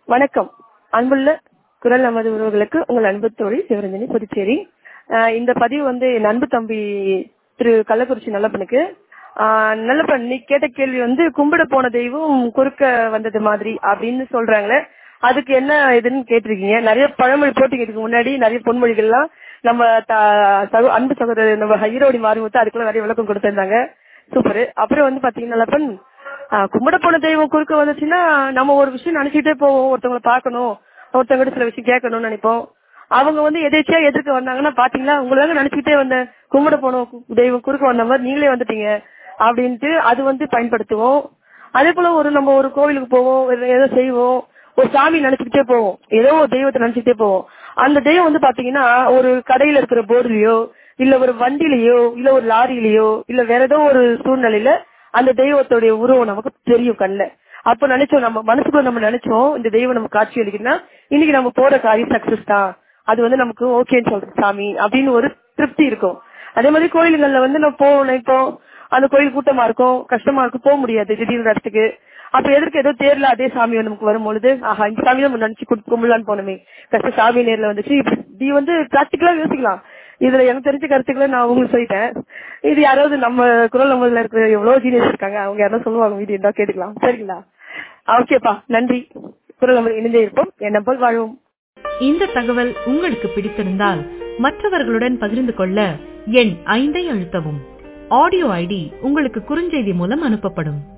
வணக்கம் அன்புள்ள குரல் நமது உறவுகளுக்கு உங்கள் அன்பு தோழி சிவரஞ்சனி புதுச்சேரி ஆஹ் இந்த பதிவு வந்து என் அன்பு தம்பி திரு கள்ளக்குறிச்சி நல்லப்பனுக்கு ஆஹ் நல்லப்பன் நீ கேட்ட கேள்வி வந்து கும்பிட போன தெய்வம் குறுக்க வந்தது மாதிரி அப்படின்னு சொல்றாங்களே அதுக்கு என்ன இதுன்னு கேட்டிருக்கீங்க நிறைய பழமொழி போட்டிங்க இதுக்கு முன்னாடி நிறைய பொன்மொழிகள்லாம் நம்ம த- சகோ- அன்பு சகோதரர் நம்ம ஹீரோடி மாறிமுத்து அதுக்குள்ள நிறைய விளக்கம் கொடுத்திருந்தாங்க சூப்பர் அப்புறம் வந்து பாத்தீங்கன்னா நல்லப்பன் ஆஹ் கும்பிட போன தெய்வம் குறுக்க வந்துச்சுன்னா நம்ம ஒரு விஷயம் நினைச்சிட்டே போவோம் ஒருத்தவங்களை பார்க்கணும் ஒருத்தவங்க சில விஷயம் கேட்கணும்னு நினைப்போம் அவங்க வந்து எதேச்சியா எதிர்க்க வந்தாங்கன்னா பாத்தீங்களா உங்களால நினைச்சுக்கிட்டே வந்த கும்பிட போன கு- தெய்வம் குறுக்க வந்த மாதிரி நீங்களே வந்துட்டீங்க அப்படின்ட்டு அது வந்து பயன்படுத்துவோம் அதே போல ஒரு நம்ம ஒரு கோவிலுக்கு போவோம் ஒரு ஏதோ செய்வோம் ஒரு சாமி நினைச்சுக்கிட்டே போவோம் ஏதோ ஒரு தெய்வத்தை நினைச்சுக்கிட்டே போவோம் அந்த தெய்வம் வந்து பாத்தீங்கன்னா ஒரு கடையில இருக்கிற போர்டுலயோ இல்ல ஒரு வண்டிலயோ இல்ல ஒரு லாரியிலயோ இல்ல வேற ஏதோ ஒரு சூழ்நிலையில அந்த தெய்வத்துடைய உருவம் நமக்கு தெரியும் கண்ணுல அப்ப நினைச்சோம் நம்ம மனசுக்குள்ள நம்ம நினைச்சோம் இந்த தெய்வம் நமக்கு காட்சி அளிக்குதுன்னா இன்னைக்கு நம்ம போற காரியம் சக்சஸ் தான் அது வந்து நமக்கு ஓகேன்னு சொல்றோம் சாமி அப்படின்னு ஒரு திருப்தி இருக்கும் அதே மாதிரி கோயில்கள்ல வந்து நம்ம போவோம் நினைப்போம் அந்த கோயில் கூட்டமா இருக்கும் கஷ்டமா இருக்கும் போக முடியாது திடீர்னு இடத்துக்கு அப்ப எதற்கு ஏதோ தேர்ல அதே சாமி நமக்கு வரும் பொழுது ஆஹா இந்த சாமி நம்ம நினைச்சு குடு- கும்பிடலான்னு போனோமே கஷ்ட சாமி நேர்ல வந்துச்சு இப்படி வந்து பிராக்டிக்கலா யோசிக்கலாம் இதுல எனக்கு தெரிஞ்ச கருத்துக்களை நான் உங்களுக்கு சொல்லிட்டேன் இது யாராவது நம்ம குரல் நம்மள இருக்கிற எவ்வளவு ஜீனியஸ் இருக்காங்க அவங்க யாராவது சொல்லுவாங்க வீடியோ இருந்தா கேட்டுக்கலாம் சரிங்களா ஓகேப்பா நன்றி குரல் நம்ம இணைந்தே இருப்போம் என்ன போல் வாழ்வோம் இந்த தகவல் உங்களுக்கு பிடித்திருந்தால் மற்றவர்களுடன் பகிர்ந்து கொள்ள எண் ஐந்தை அழுத்தவும் ஆடியோ ஐடி உங்களுக்கு குறுஞ்செய்தி மூலம் அனுப்பப்படும்